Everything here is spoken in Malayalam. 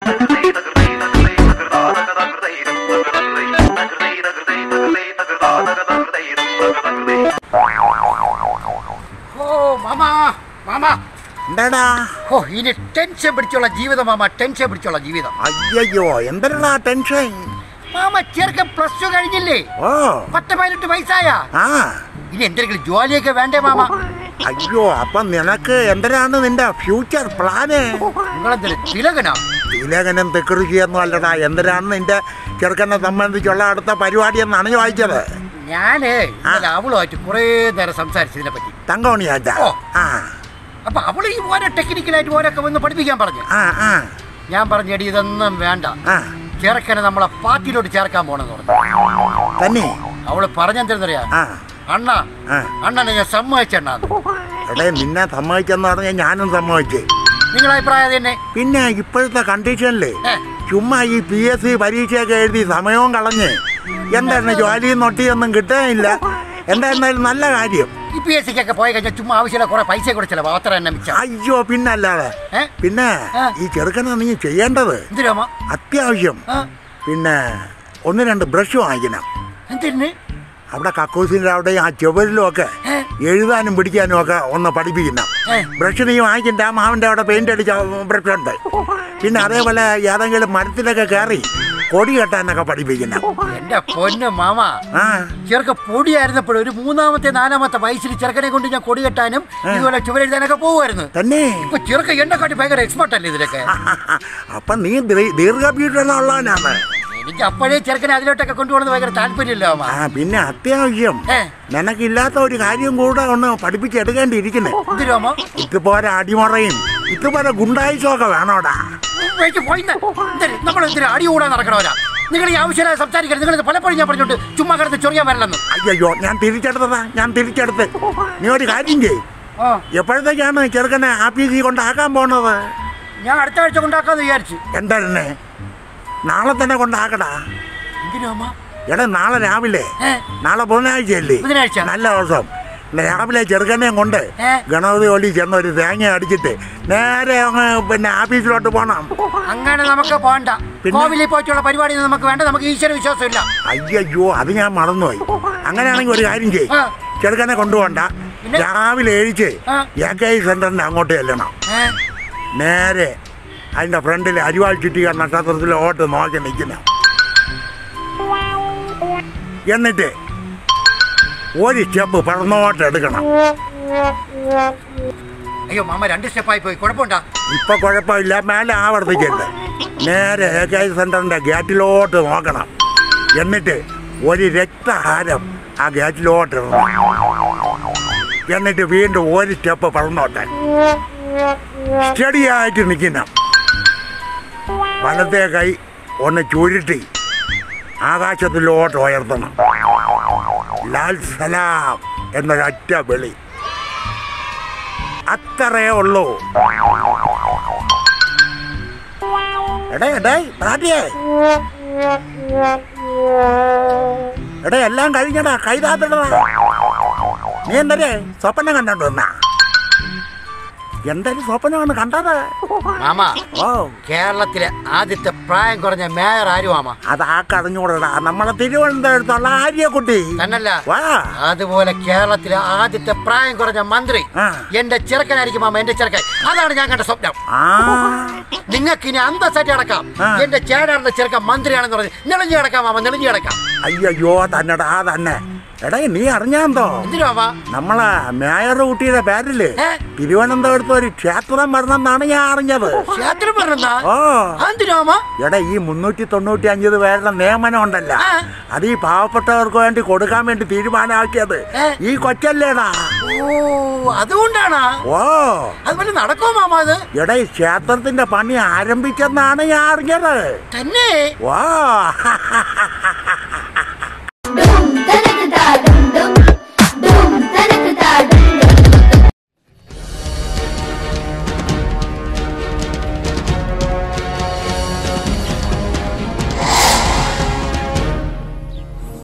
ഓ മാമാ മാമാ എന്താടാ ഓ ഇനി ടെൻഷൻ പിടിച്ചുള്ള ജീവിതം മാമ ടെൻഷൻ പിടിച്ചുള്ള ജീവിതം അയ്യോ എന്തരടാ ടെൻഷൻ മാമ ചെറുക്കൻ പ്ലസ് ടു കഴിഞ്ഞില്ലേ ഓ പത്ത് പതിനെട്ട് വയസ്സായ ആ ഇനി എന്തെങ്കിലും ജോലിയൊക്കെ വേണ്ടേ മാമ അയ്യോ അപ്പൊ നിനക്ക് എന്തരാണ് നിന്റെ ഫ്യൂച്ചർ പ്ലാന് നിങ്ങളെന്തൊരു തിലകനാ തിലകനും തെക്കുറിച്ചിയൊന്നും അല്ലടാ എന്തരാണ് നിന്റെ ചെറുക്കനെ സംബന്ധിച്ചുള്ള അടുത്ത പരിപാടി എന്നാണ് ഞാൻ വായിച്ചത് ഞാന് ഇന്നലെ അവളുമായിട്ട് കുറേ നേരം സംസാരിച്ചതിനെ പറ്റി തങ്കമണിയാച്ച ഓ. ആ അപ്പൊ അവള് ഈ ഓരോ ടെക്നിക്കലായിട്ട് ഓരോക്കെ വന്ന് പഠിപ്പിക്കാൻ പറഞ്ഞു ആ ആ ഞാൻ പറഞ്ഞു എടി ഇതൊന്നും വേണ്ട ആ ചെറുക്കനെ നമ്മളെ പാർട്ടിയിലോട്ട് ചേർക്കാൻ പോണെന്ന് പറഞ്ഞു തന്നെ അവള് പറഞ്ഞെന്തറിയാ ആ അണ്ണ ആ അണ്ണനെ ഞാൻ സമ്മതിച്ചെണ്ണാന്ന് എടേ നിന്നെ സമ്മതിച്ചെന്ന് പറഞ്ഞാൽ ഞാനും സമ്മതിച്ച് നിങ്ങളെ അഭിപ്രായം അത് തന്നെ പിന്നെ ഇപ്പോഴത്തെ കണ്ടീഷനില് ഏ, ചുമ്മാ ഈ പി എസ് സി പരീക്ഷയൊക്കെ എഴുതി സമയവും കളഞ്ഞ് എന്താണ് ജോലിയും നൊട്ടിയൊന്നും കിട്ടാനില്ല എന്തായിരുന്നാലും നല്ല കാര്യം ഈ പി എസ് സിക്കൊക്കെ പോയി കഴിഞ്ഞാൽ ചുമ്മാ ആവശ്യമില്ല കുറെ പൈസ കൂടെ ചിലവ് അത്ര തന്നെ മിച്ചം അയ്യോ പിന്നല്ലാതെ ഏ പിന്നെ ആ. ഈ ചെറുക്കനെ നീ ചെയ്യേണ്ടത് എന്തിനാമ അത്യാവശ്യം ആ പിന്നെ ഒന്ന് രണ്ട് ബ്രഷ് വാങ്ങിക്കണം എന്തിന് അവിടെ കക്കൂസിൻ്റെ അവിടെ ആ ചുവരിലും ഒക്കെ ഏ? എഴുതാനും പിടിക്കാനും ഒക്കെ ഒന്ന് പഠിപ്പിക്കണം ഏ. ബ്രഷ് നീ വാങ്ങിക്കണ്ട ആ മാവിൻ്റെ അവിടെ പെയിന്റ് അടിച്ച ബ്രഷ് ഉണ്ട് പിന്നെ അതേപോലെ ഏതെങ്കിലും മരത്തിലൊക്കെ കയറി കൊടി കെട്ടാനൊക്കെ പഠിപ്പിക്കണം എന്റെ പൊന്ന് മാമ ആ ചെറുക്ക പൊടിയായിരുന്നപ്പോൾ ഒരു മൂന്നാമത്തെ നാലാമത്തെ വയസ്സിൽ ചെറുക്കനെ കൊണ്ട് ഞാൻ കൊടി കെട്ടാനും ഇതുപോലെ ചുവരെഴുതാനൊക്കെ പോകുമായിരുന്നു തന്നെ ഇപ്പൊ ചെറുക്ക എന്നെ കാട്ടി ഭയങ്കര എക്സ്പെർട്ട് അല്ലേ ഇതിലൊക്കെ അപ്പൊ നീ ദീ- ദീർഘവീക്ഷണമുള്ളവനാണ് എനിക്ക് അപ്പോഴേ ചെറുക്കനെ അതിലോട്ടൊക്കെ കൊണ്ടുപോകുന്നത് ഭയങ്കര താല്പര്യമില്ല മാമ ആ പിന്നെ അത്യാവശ്യം ഏ നിനക്കില്ലാത്ത ഒരു കാര്യം കൂടെ ഒന്ന് പഠിപ്പിച്ചെടുക്കേണ്ടിയിരിക്കുന്നേ എന്തിനാമോ ഇതുപോലെ അടിമുറയും ഇതുപോലെ ഗുണ്ടായിസമൊക്കെ വേണോടാ വെച്ച് പോയിന്ന് നമ്മൾ എന്തിനാ അടി കൂടാൻ നടക്കണവരാ നിങ്ങൾ ഈ ആവശ്യമില്ലാതെ സംസാരിക്കരുത് നിങ്ങൾ പലപ്പോഴും ഞാൻ പറഞ്ഞോണ്ട് ചുമ്മാ കിടന്ന് ചൊറിയാൻ വരലെന്ന് അയ്യോ ഞാൻ തിരിച്ചെടുത്തതാ ഞാൻ തിരിച്ചെടുത്ത് നീ ഒരു കാര്യം ചെയ് ആ എപ്പോഴത്തേക്കാണ് ചെറുക്കനെ ആഫീസിൽ കൊണ്ടാക്കാൻ പോണത് ഞാൻ അടുത്ത ആഴ്ച കൊണ്ടാക്കാന്ന് വിചാരിച്ചു എന്താ നാളെ തന്നെ കൊണ്ടാക്കടാ എന്തിനാമ എടാ നാളെ രാവിലെ ഏ നാളെ ബുധനാഴ്ചയല്ലേ ബുധനാഴ്ച. നല്ല ദിവസം രാവിലെ ചെറുക്കനെയും കൊണ്ട് ഏ? ഗണപതി ഒലി ചെന്ന് ഒരു തേങ്ങ അടിച്ചിട്ട് നേരെ അങ്ങ് പിന്നെ ആഫീസിലോട്ട് പോണം അങ്ങനെ നമുക്ക് പോണ്ട പിന്നെ? കോവിലിൽ പോയിട്ടുള്ള പരിപാടി ഒന്നും നമുക്ക് വേണ്ട നമുക്ക് ഈശ്വര വിശ്വാസമില്ല അയ്യോ അത് ഞാൻ മറന്നുപോയി അങ്ങനെയാണെങ്കിൽ ഒരു കാര്യം ചെയ്യും ആ. ചെറുക്കനെ കൊണ്ടുപോണ്ട പിന്നെ? രാവിലെ എഴിച്ച് ആ. എ കെ സെന്ററിന്റെ അങ്ങോട്ട് ചെല്ലണം ഏ? നേരെ അതിന്റെ ഫ്രണ്ടിൽ അരിവാൾ ചുറ്റിക നക്ഷത്രത്തിലോട്ട് നോക്കി നിൽക്കണം എന്നിട്ട് ഒരു സ്റ്റെപ്പ് പറന്നോട്ട് എടുക്കണം അയ്യോ മാമ രണ്ട് സ്റ്റെപ്പായി പോയി കുഴപ്പമുണ്ടാ ഇപ്പൊ കുഴപ്പമില്ല മേലെ ആവർത്തിക്കരുത് നേരെ എ കെ സെന്ററിന്റെ ഗേറ്റിലോട്ട് നോക്കണം എന്നിട്ട് ഒരു രക്തഹാരം ആ ഗേറ്റിലോട്ട് ഇടണം എന്നിട്ട് വീണ്ടും ഒരു സ്റ്റെപ്പ് പറന്നോട്ടെ സ്റ്റഡിയായിട്ട് നിൽക്കണം വലത്തെ കൈ ഒന്ന് ചുരുട്ടി ആകാശത്തിലോട്ട് ഉയർത്തണം ലാൽ സലാം എന്നൊരൊറ്റ വിളി അത്രേ ഉള്ളൂ എടേ എടേ താട്ടിയേ എടേ എല്ലാം കഴിഞ്ഞടാ കൈതാത്തിടടാ നീ എന്തരേ സ്വപ്നം കണ്ടോണ്ട് വന്നാ എന്തൊരു സ്വപ്നമാണ് കണ്ടത് മാമ ഓ കേരളത്തിലെ ആദ്യത്തെ പ്രായം കുറഞ്ഞ മേയർ ആരും മാമ അത് ആ കടഞ്ഞൂടടാ നമ്മളെ തിരുവനന്തപുരത്തുള്ള ആര്യക്കുട്ടി തന്നല്ല വാ അതുപോലെ കേരളത്തിലെ ആദ്യത്തെ പ്രായം കുറഞ്ഞ മന്ത്രി ആ. എന്റെ ചെറുക്കനായിരിക്കും മാമ എന്റെ ചെറുക്കൻ അതാണ് ഞാൻ കണ്ട സ്വപ്നം ആ നിങ്ങൾക്ക് ഇനി അന്തസ്സായിട്ട് അടക്കാം ആ. എന്റെ ചേടാറിന്റെ ചെറുക്കൻ മന്ത്രിയാണെന്ന് പറഞ്ഞ് നെളിഞ്ഞു കിടക്കാം മാമ നെളിഞ്ഞു കിടക്കാം അയ്യോ തന്നെടാ തന്നെ എടേ നീ അറിഞ്ഞാന്തോ എന്തിനു മാമ നമ്മളെ മേയർ കുട്ടിയുടെ പേരില് ഏ? തിരുവനന്തപുരത്ത് ഒരു ക്ഷേത്രം വരണമെന്നാണ് ഞാൻ അറിഞ്ഞത് ക്ഷേത്രം പറഞ്ഞാ ഓ എന്തിനു മാമ എടാ ഈ മുന്നൂറ്റി തൊണ്ണൂറ്റി അഞ്ച് പേരുടെ നിയമനം ഉണ്ടല്ല ആ. അത് ഈ പാവപ്പെട്ടവർക്ക് വേണ്ടി കൊടുക്കാൻ വേണ്ടി തീരുമാനമാക്കിയത് ഏ? ഈ കൊച്ചല്ലേടാ ഓ അതുകൊണ്ടാണ് ഓ അതുപോലെ നടക്കോ മാമ അത് എടാ ഈ ക്ഷേത്രത്തിന്റെ പണി ആരംഭിച്ചെന്നാണ് ഞാൻ അറിഞ്ഞത് തന്നെ വാ